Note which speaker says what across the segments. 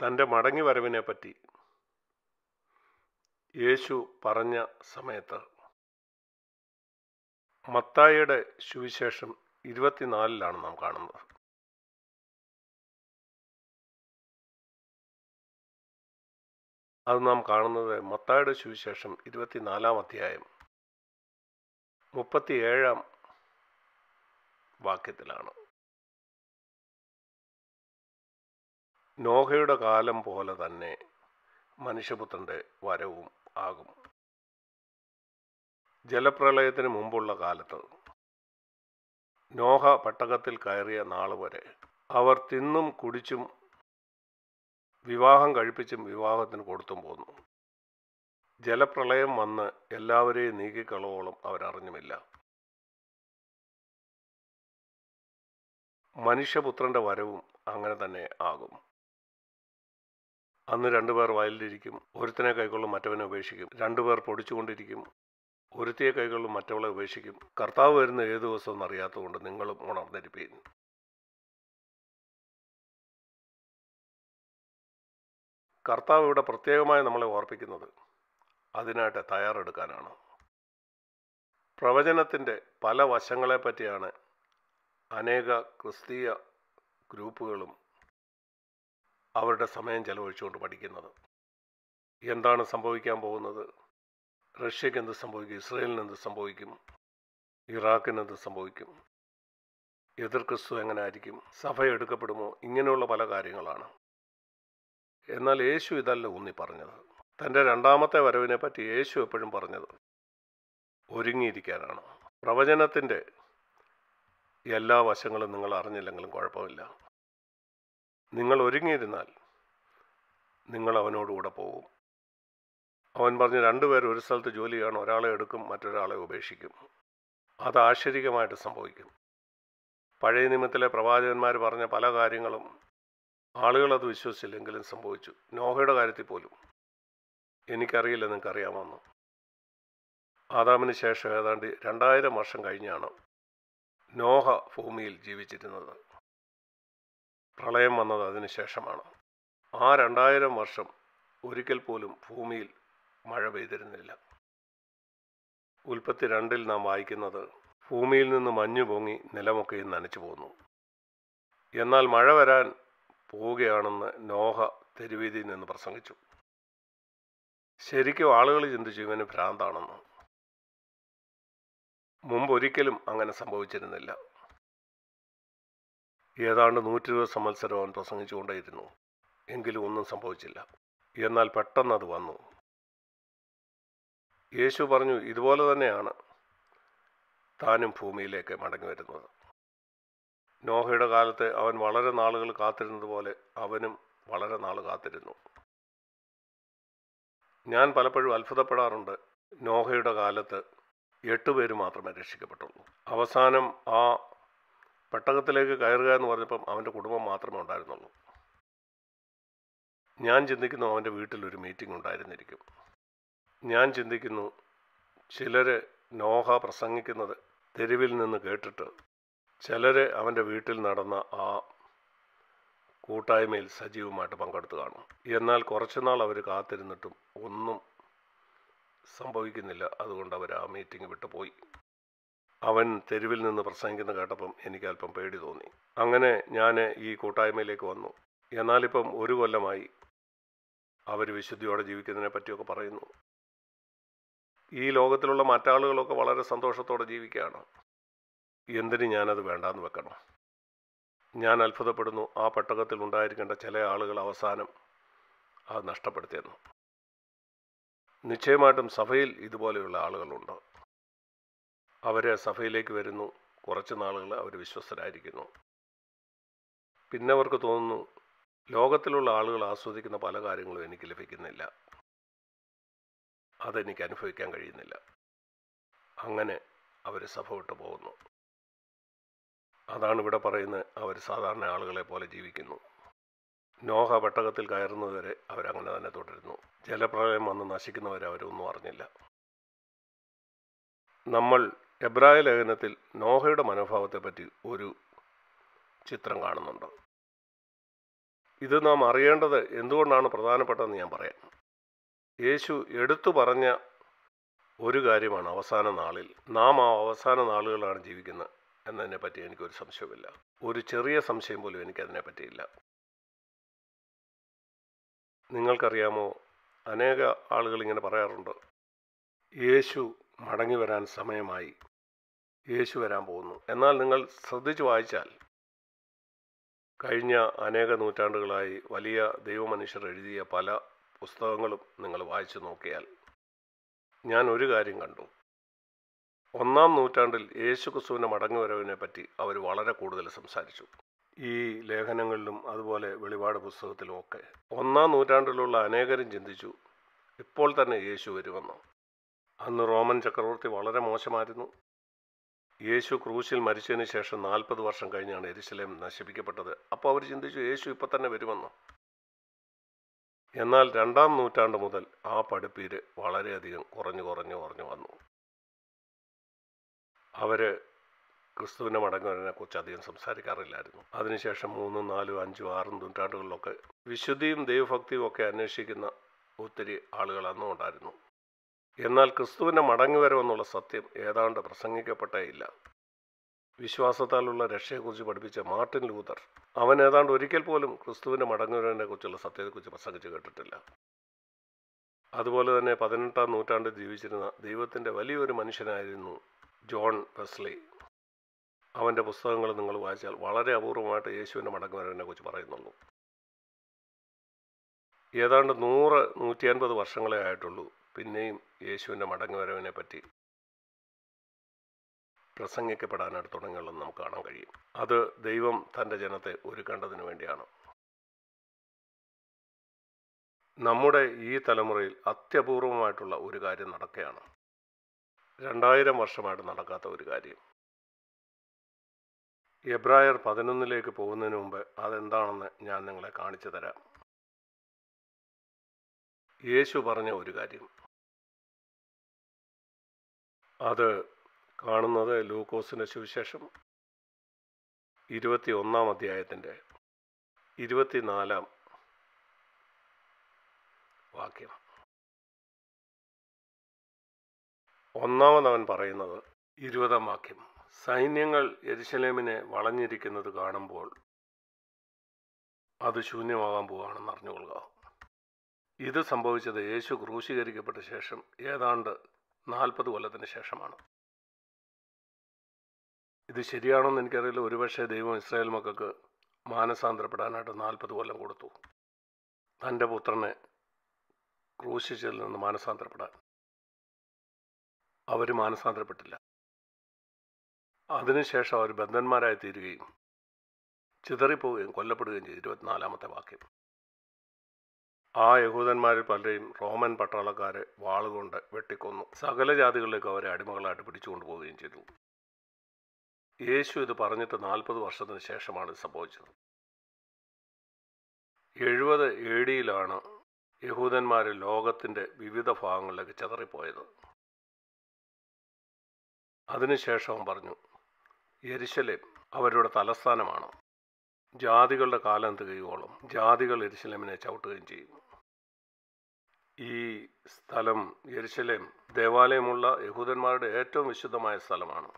Speaker 1: തൻ്റെ മടങ്ങി വരവിനെപ്പറ്റി യേശു പറഞ്ഞ സമയത്ത് മത്തായിയുടെ സുവിശേഷം ഇരുപത്തിനാലിലാണ് നാം കാണുന്നത് അത് നാം കാണുന്നത് മത്തായുടെ സുവിശേഷം ഇരുപത്തിനാലാം അധ്യായം മുപ്പത്തിയേഴാം വാക്യത്തിലാണ് നോഹയുടെ കാലം പോലെ തന്നെ മനുഷ്യപുത്രൻ്റെ വരവും ആകും ജലപ്രളയത്തിന് മുമ്പുള്ള കാലത്ത് നോഹ പട്ടകത്തിൽ കയറിയ നാൾ വരെ അവർ തിന്നും കുടിച്ചും വിവാഹം കഴിപ്പിച്ചും വിവാഹത്തിന് കൊടുത്തും പോന്നു ജലപ്രളയം വന്ന് എല്ലാവരെയും നീക്കിക്കളവോളം അവരറിഞ്ഞുമില്ല മനുഷ്യപുത്രന്റെ വരവും അങ്ങനെ തന്നെ ആകും അന്ന് രണ്ടുപേർ വയലിലിരിക്കും ഒരുത്തനെ കൈക്കൊള്ളും മറ്റവനെ ഉപേക്ഷിക്കും രണ്ടുപേർ പൊടിച്ചുകൊണ്ടിരിക്കും ഒരുത്തിയെ കൈകൊള്ളും മറ്റവളെ ഉപേക്ഷിക്കും കർത്താവ് വരുന്ന ഏത് ദിവസവും അറിയാത്തതുകൊണ്ട് നിങ്ങളും ഉണർന്നിരിപ്പീൻ കർത്താവ് ഇവിടെ പ്രത്യേകമായി നമ്മളെ ഓർപ്പിക്കുന്നത് അതിനായിട്ട് തയ്യാറെടുക്കാനാണ് പ്രവചനത്തിൻ്റെ പല വശങ്ങളെ പറ്റിയാണ് അനേക ക്രിസ്തീയ ഗ്രൂപ്പുകളും അവരുടെ സമയം ചെലവഴിച്ചുകൊണ്ട് പഠിക്കുന്നത് എന്താണ് സംഭവിക്കാൻ പോകുന്നത് റഷ്യക്ക് എന്ത് സംഭവിക്കും ഇസ്രയേലിന് എന്ത് സംഭവിക്കും ഇറാഖിന് എന്ത് സംഭവിക്കും എതിർ ക്രിസ്തു എങ്ങനെ ആയിരിക്കും സഭ എടുക്കപ്പെടുമോ ഇങ്ങനെയുള്ള പല കാര്യങ്ങളാണ് എന്നാൽ യേശു ഇതല്ല ഊന്നി പറഞ്ഞത് തൻ്റെ രണ്ടാമത്തെ വരവിനെ പറ്റി യേശു എപ്പോഴും പറഞ്ഞത് ഒരുങ്ങിയിരിക്കാനാണ് പ്രവചനത്തിൻ്റെ എല്ലാ വശങ്ങളും നിങ്ങൾ അറിഞ്ഞില്ലെങ്കിലും കുഴപ്പമില്ല നിങ്ങൾ ഒരുങ്ങിയിരുന്നാൽ നിങ്ങൾ അവനോടുകൂടെ പോകും അവൻ പറഞ്ഞ് രണ്ടുപേർ ഒരു സ്ഥലത്ത് ജോലി ചെയ്യണം ഒരാളെ എടുക്കും മറ്റൊരാളെ ഉപേക്ഷിക്കും അത് ആശ്ചര്യമായിട്ട് സംഭവിക്കും പഴയ നിയമത്തിലെ പ്രവാചകന്മാർ പറഞ്ഞ പല കാര്യങ്ങളും ആളുകൾ അത് വിശ്വസിച്ചില്ലെങ്കിലും സംഭവിച്ചു നോഹയുടെ കാര്യത്തിൽ പോലും എനിക്കറിയില്ല നിങ്ങൾക്കറിയാമെന്ന് ആദാമിന് ശേഷം ഏതാണ്ട് രണ്ടായിരം വർഷം കഴിഞ്ഞാണ് നോഹ ഭൂമിയിൽ ജീവിച്ചിരുന്നത് പ്രളയം വന്നത് അതിന് ശേഷമാണ് ആ രണ്ടായിരം വർഷം ഒരിക്കൽ പോലും ഭൂമിയിൽ മഴ പെയ്തിരുന്നില്ല ഉൽപ്പത്തി രണ്ടിൽ നാം വായിക്കുന്നത് ഭൂമിയിൽ നിന്ന് മഞ്ഞു പൊങ്ങി നിലമൊക്കെയും നനച്ചു പോന്നു എന്നാൽ മഴ വരാൻ പോവുകയാണെന്ന് നോഹ തെരുവീതിയിൽ നിന്ന് പ്രസംഗിച്ചു ശരിക്കും ആളുകൾ ചിന്തിച്ചു ഇവന് ഭ്രാന്താണെന്ന് മുമ്പ് ഒരിക്കലും അങ്ങനെ സംഭവിച്ചിരുന്നില്ല ഏതാണ്ട് നൂറ്റി ഇരുപത് സംവത്സരം അവൻ പ്രസംഗിച്ചുകൊണ്ടേയിരുന്നു എങ്കിലും ഒന്നും സംഭവിച്ചില്ല എന്നാൽ പെട്ടെന്ന് അത് വന്നു യേശു പറഞ്ഞു ഇതുപോലെ തന്നെയാണ് താനും ഭൂമിയിലേക്ക് മടങ്ങി വരുന്നത് നോഹയുടെ കാലത്ത് അവൻ വളരെ നാളുകൾ കാത്തിരുന്നത് പോലെ അവനും വളരെ നാൾ കാത്തിരുന്നു ഞാൻ പലപ്പോഴും അത്ഭുതപ്പെടാറുണ്ട് നോഹയുടെ കാലത്ത് എട്ട് പേര് മാത്രമേ രക്ഷിക്കപ്പെട്ടുള്ളൂ അവസാനം ആ പെട്ടകത്തിലേക്ക് കയറുക എന്ന് പറഞ്ഞപ്പം അവൻ്റെ കുടുംബം മാത്രമേ ഉണ്ടായിരുന്നുള്ളൂ ഞാൻ ചിന്തിക്കുന്നു അവൻ്റെ വീട്ടിൽ ഒരു മീറ്റിംഗ് ഉണ്ടായിരുന്നിരിക്കും ഞാൻ ചിന്തിക്കുന്നു ചിലർ നോഹ പ്രസംഗിക്കുന്നത് തെരുവിൽ നിന്ന് കേട്ടിട്ട് ചിലർ അവൻ്റെ വീട്ടിൽ നടന്ന ആ കൂട്ടായ്മയിൽ സജീവമായിട്ട് പങ്കെടുത്തു കാണും എന്നാൽ കുറച്ചുനാൾ അവർ കാത്തിരുന്നിട്ടും ഒന്നും സംഭവിക്കുന്നില്ല അതുകൊണ്ട് അവർ ആ മീറ്റിംഗ് വിട്ടു പോയി അവൻ തെരുവിൽ നിന്ന് പ്രസംഗിക്കുന്ന കേട്ടപ്പം എനിക്ക് അല്പം പേടി തോന്നി അങ്ങനെ ഞാൻ ഈ കൂട്ടായ്മയിലേക്ക് വന്നു എന്നാലിപ്പം ഒരു കൊല്ലമായി അവർ വിശുദ്ധിയോടെ ജീവിക്കുന്നതിനെ പറ്റിയൊക്കെ പറയുന്നു ഈ ലോകത്തിലുള്ള മറ്റാളുകളൊക്കെ വളരെ സന്തോഷത്തോടെ ജീവിക്കുകയാണ് എന്തിന് ഞാനത് വേണ്ടാന്ന് വെക്കണം ഞാൻ അത്ഭുതപ്പെടുന്നു ആ പെട്ടകത്തിൽ ഉണ്ടായിരിക്കേണ്ട ചില ആളുകൾ അവസാനം അത് നഷ്ടപ്പെടുത്തിയെന്നു നിശ്ചയമായിട്ടും സഭയിൽ ഇതുപോലെയുള്ള ആളുകളുണ്ട് അവർ സഭയിലേക്ക് വരുന്നു കുറച്ച് നാളുകൾ അവർ വിശ്വസ്തരായിരിക്കുന്നു പിന്നെ അവർക്ക് തോന്നുന്നു ലോകത്തിലുള്ള ആളുകൾ ആസ്വദിക്കുന്ന പല കാര്യങ്ങളും എനിക്ക് ലഭിക്കുന്നില്ല അതെനിക്ക് അനുഭവിക്കാൻ കഴിയുന്നില്ല അങ്ങനെ അവർ സഭ വിട്ടു പോകുന്നു അതാണ് ഇവിടെ പറയുന്നത് അവർ സാധാരണ ആളുകളെ പോലെ ജീവിക്കുന്നു നോഹ പെട്ടകത്തിൽ കയറുന്നതുവരെ അവരങ്ങനെ തന്നെ തുടരുന്നു ജലപ്രളയം വന്ന് നശിക്കുന്നവരെ അവരൊന്നും അറിഞ്ഞില്ല നമ്മൾ എബ്രായ ലേഖനത്തിൽ നോഹയുടെ മനോഭാവത്തെപ്പറ്റി ഒരു ചിത്രം കാണുന്നുണ്ട് ഇത് നാം അറിയേണ്ടത് എന്തുകൊണ്ടാണ് പ്രധാനപ്പെട്ടതെന്ന് ഞാൻ പറയാം യേശു എടുത്തു പറഞ്ഞ ഒരു കാര്യമാണ് അവസാന നാളിൽ നാം ആ അവസാന നാളുകളാണ് ജീവിക്കുന്നത് എന്നതിനെ പറ്റി എനിക്കൊരു സംശയമില്ല ഒരു ചെറിയ സംശയം പോലും എനിക്കതിനെ പറ്റിയില്ല നിങ്ങൾക്കറിയാമോ അനേക ആളുകൾ ഇങ്ങനെ പറയാറുണ്ട് യേശു മടങ്ങി വരാൻ സമയമായി യേശു വരാൻ പോകുന്നു എന്നാൽ നിങ്ങൾ ശ്രദ്ധിച്ചു വായിച്ചാൽ കഴിഞ്ഞ അനേക നൂറ്റാണ്ടുകളായി വലിയ ദൈവമനുഷ്യർ എഴുതിയ പല പുസ്തകങ്ങളും നിങ്ങൾ വായിച്ചു നോക്കിയാൽ ഞാൻ ഒരു കാര്യം കണ്ടു ഒന്നാം നൂറ്റാണ്ടിൽ യേശു ക്രിസ്തുവിൻ്റെ മടങ്ങുവരവിനെ പറ്റി അവർ വളരെ കൂടുതൽ സംസാരിച്ചു ഈ ലേഖനങ്ങളിലും അതുപോലെ വെളിപാട് പുസ്തകത്തിലുമൊക്കെ ഒന്നാം നൂറ്റാണ്ടിലുള്ള അനേകരും ചിന്തിച്ചു ഇപ്പോൾ തന്നെ യേശു വരുമെന്ന് അന്ന് റോമൻ ചക്രവർത്തി വളരെ മോശമായിരുന്നു യേശു ക്രൂശിൽ മരിച്ചതിന് ശേഷം നാൽപ്പത് വർഷം കഴിഞ്ഞാണ് എരിശിലേം നശിപ്പിക്കപ്പെട്ടത് അപ്പോൾ അവർ ചിന്തിച്ചു യേശു ഇപ്പം തന്നെ വരുമെന്ന് എന്നാൽ രണ്ടാം നൂറ്റാണ്ട് മുതൽ ആ പഠിപ്പീര് വളരെയധികം കുറഞ്ഞു കുറഞ്ഞു കുറഞ്ഞു വന്നു അവർ ക്രിസ്തുവിൻ്റെ മടങ്ങുവരനെ കുറിച്ച് അധികം സംസാരിക്കാറില്ലായിരുന്നു അതിനുശേഷം മൂന്നും നാലും അഞ്ചും ആറും നൂറ്റാണ്ടുകളിലൊക്കെ വിശുദ്ധിയും ദൈവഭക്തിയും ഒക്കെ അന്വേഷിക്കുന്ന ഒത്തിരി ആളുകൾ അന്നും ഉണ്ടായിരുന്നു എന്നാൽ ക്രിസ്തുവിൻ്റെ മടങ്ങുവരവെന്നുള്ള സത്യം ഏതാണ്ട് പ്രസംഗിക്കപ്പെട്ടേ ഇല്ല വിശ്വാസത്താലുള്ള രക്ഷയെക്കുറിച്ച് പഠിപ്പിച്ച മാർട്ടിൻ ലൂതർ അവൻ ഏതാണ്ട് ഒരിക്കൽ പോലും ക്രിസ്തുവിൻ്റെ മടങ്ങുവരവിനെ കുറിച്ചുള്ള സത്യത്തെക്കുറിച്ച് പ്രസംഗിച്ച് കേട്ടിട്ടില്ല അതുപോലെ തന്നെ പതിനെട്ടാം നൂറ്റാണ്ടിൽ ജീവിച്ചിരുന്ന ദൈവത്തിൻ്റെ വലിയൊരു മനുഷ്യനായിരുന്നു ജോൺ വെസ്ലി അവൻ്റെ പുസ്തകങ്ങൾ നിങ്ങൾ വായിച്ചാൽ വളരെ അപൂർവമായിട്ട് യേശുവിൻ്റെ മടങ്ങുവരവിനെ കുറിച്ച് പറയുന്നുള്ളൂ ഏതാണ്ട് നൂറ് നൂറ്റി അൻപത് വർഷങ്ങളെ ആയിട്ടുള്ളൂ പിന്നെയും യേശുവിൻ്റെ മടങ്ങുവരവിനെ പറ്റി പ്രസംഗിക്കപ്പെടാനായിട്ട് തുടങ്ങിയുള്ളതെന്ന് നമുക്ക് കാണാൻ കഴിയും അത് ദൈവം തൻ്റെ ജനത്തെ ഒരുക്കേണ്ടതിന് വേണ്ടിയാണ് നമ്മുടെ ഈ തലമുറയിൽ അത്യപൂർവമായിട്ടുള്ള ഒരു കാര്യം നടക്കുകയാണ് രണ്ടായിരം വർഷമായിട്ട് നടക്കാത്ത ഒരു കാര്യം എബ്രായർ പതിനൊന്നിലേക്ക് പോകുന്നതിന് മുമ്പ് അതെന്താണെന്ന് ഞാൻ നിങ്ങളെ കാണിച്ചു തരാം യേശു പറഞ്ഞ ഒരു കാര്യം അത് കാണുന്നത് ലൂക്കോസിൻ്റെ സുവിശേഷം ഇരുപത്തി ഒന്നാം അധ്യായത്തിൻ്റെ ഇരുപത്തിനാലാം വാക്യം ഒന്നാമത് അവൻ പറയുന്നത് ഇരുപതാം വാക്യം സൈന്യങ്ങൾ യെരുശലേമിനെ വളഞ്ഞിരിക്കുന്നത് കാണുമ്പോൾ അത് ശൂന്യമാകാൻ പോവുകയാണെന്ന് അറിഞ്ഞുകൊള്ളുക ഇത് സംഭവിച്ചത് യേശു ക്രൂശീകരിക്കപ്പെട്ട ശേഷം ഏതാണ്ട് നാൽപ്പത് കൊല്ലത്തിന് ശേഷമാണ് ഇത് ശരിയാണെന്ന് എനിക്കറിയില്ല ഒരുപക്ഷെ ദൈവം ഇസ്രായേൽ മക്കൾക്ക് മാനസാന്തരപ്പെടാനായിട്ട് നാൽപ്പത് കൊല്ലം കൊടുത്തു തൻ്റെ പുത്രനെ ക്രൂശിച്ചതിൽ നിന്ന് മാനസാന്തരപ്പെടാൻ അവർ മാനസാന്തരപ്പെട്ടില്ല അതിനുശേഷം അവർ ബന്ധന്മാരായി തീരുകയും ചിതറിപ്പോവുകയും കൊല്ലപ്പെടുകയും ചെയ്തു ഇരുപത്തിനാലാമത്തെ വാക്യം ആ യഹൂദന്മാരിൽ പലരെയും റോമൻ പട്ടാളക്കാരെ വാളുകൊണ്ട് വെട്ടിക്കൊന്നു സകല ജാതികളിലേക്ക് അവരെ അടിമകളായിട്ട് പിടിച്ചുകൊണ്ടു പോവുകയും ചെയ്തു യേശു ഇത് പറഞ്ഞിട്ട് നാൽപ്പത് വർഷത്തിന് ശേഷമാണ് ഇത് സംഭവിച്ചത് എഴുപത് എ ഡിയിലാണ് യഹൂദന്മാർ ലോകത്തിൻ്റെ വിവിധ ഭാഗങ്ങളിലേക്ക് ചിതറിപ്പോയത് അതിനുശേഷം പറഞ്ഞു യെരുശലേം അവരുടെ തലസ്ഥാനമാണ് ജാതികളുടെ കാലം തികയോളം ജാതികൾ എരുശലേമിനെ ചവിട്ടുകയും ചെയ്യും ഈ സ്ഥലം യെരുശലേം ദേവാലയമുള്ള യഹൂദന്മാരുടെ ഏറ്റവും വിശുദ്ധമായ സ്ഥലമാണ്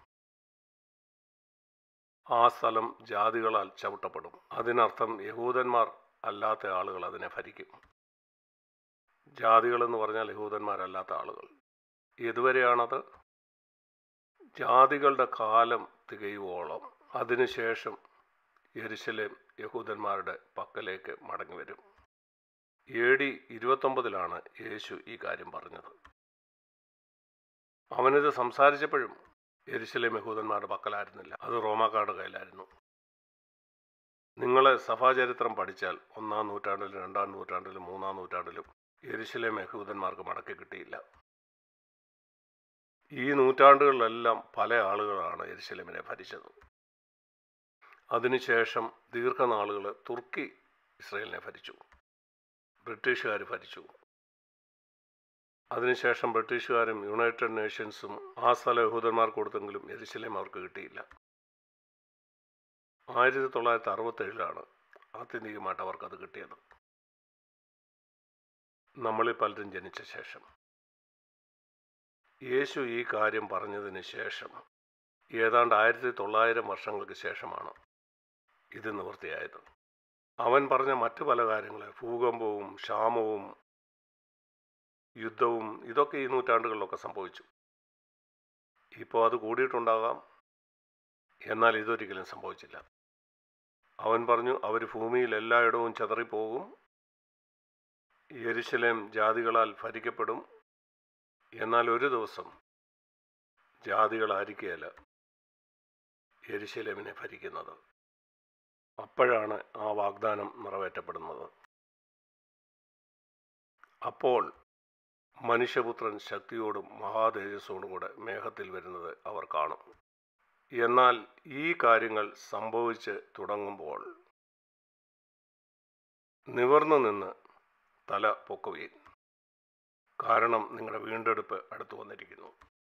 Speaker 1: ആ സ്ഥലം ജാതികളാൽ ചവിട്ടപ്പെടും അതിനർത്ഥം യഹൂദന്മാർ അല്ലാത്ത ആളുകൾ അതിനെ ഭരിക്കും ജാതികളെന്ന് പറഞ്ഞാൽ യഹൂദന്മാരല്ലാത്ത ആളുകൾ ഇതുവരെയാണത് ജാതികളുടെ കാലം തികയുവോളം അതിനുശേഷം യെരുശലേം യഹൂദന്മാരുടെ പക്കലേക്ക് മടങ്ങി വരും എ ഡി ഇരുപത്തൊമ്പതിലാണ് യേശു ഈ കാര്യം പറഞ്ഞത് അവനിത് സംസാരിച്ചപ്പോഴും യെരുശലേം യഹൂദന്മാരുടെ പക്കലായിരുന്നില്ല അത് റോമാക്കാരുടെ കയ്യിലായിരുന്നു നിങ്ങൾ സഭാചരിത്രം പഠിച്ചാൽ ഒന്നാം നൂറ്റാണ്ടിലും രണ്ടാം നൂറ്റാണ്ടിലും മൂന്നാം നൂറ്റാണ്ടിലും യെരുശലേം യഹൂദന്മാർക്ക് മടക്കി കിട്ടിയില്ല ഈ നൂറ്റാണ്ടുകളിലെല്ലാം പല ആളുകളാണ് യെരുശലേമിനെ ഭരിച്ചത് അതിനുശേഷം ദീർഘനാളുകൾ തുർക്കി ഇസ്രയേലിനെ ഭരിച്ചു ബ്രിട്ടീഷുകാർ ഭരിച്ചു അതിനുശേഷം ബ്രിട്ടീഷുകാരും യുണൈറ്റഡ് നേഷൻസും ആ സ്ഥലം യഹൂദന്മാർക്ക് കൊടുത്തെങ്കിലും എരിശിലേം അവർക്ക് കിട്ടിയില്ല ആയിരത്തി തൊള്ളായിരത്തി അറുപത്തേഴിലാണ് ആത്യന്തികമായിട്ട് അവർക്കത് കിട്ടിയത് നമ്മളിൽ പലരും ജനിച്ച ശേഷം യേശു ഈ കാര്യം പറഞ്ഞതിന് ശേഷം ഏതാണ്ട് ആയിരത്തി തൊള്ളായിരം വർഷങ്ങൾക്ക് ശേഷമാണ് ഇത് നിവൃത്തിയായത് അവൻ പറഞ്ഞ മറ്റു പല കാര്യങ്ങൾ ഭൂകമ്പവും ക്ഷാമവും യുദ്ധവും ഇതൊക്കെ ഈ നൂറ്റാണ്ടുകളിലൊക്കെ സംഭവിച്ചു ഇപ്പോൾ അത് കൂടിയിട്ടുണ്ടാകാം എന്നാൽ ഇതൊരിക്കലും സംഭവിച്ചില്ല അവൻ പറഞ്ഞു അവർ ഭൂമിയിൽ എല്ലായിടവും ചെതറിപ്പോകും യെരുശലേം ജാതികളാൽ ഭരിക്കപ്പെടും എന്നാൽ ഒരു ദിവസം ജാതികളായിരിക്കുകയല്ല യെരുശലേമിനെ ഭരിക്കുന്നത് അപ്പോഴാണ് ആ വാഗ്ദാനം നിറവേറ്റപ്പെടുന്നത് അപ്പോൾ മനുഷ്യപുത്രൻ ശക്തിയോടും മഹാതേജസ്സോടും കൂടെ മേഘത്തിൽ വരുന്നത് അവർ കാണും എന്നാൽ ഈ കാര്യങ്ങൾ സംഭവിച്ച് തുടങ്ങുമ്പോൾ നിവർന്നു നിന്ന് തല പൊക്കുവീൻ കാരണം നിങ്ങളുടെ വീണ്ടെടുപ്പ് അടുത്തു വന്നിരിക്കുന്നു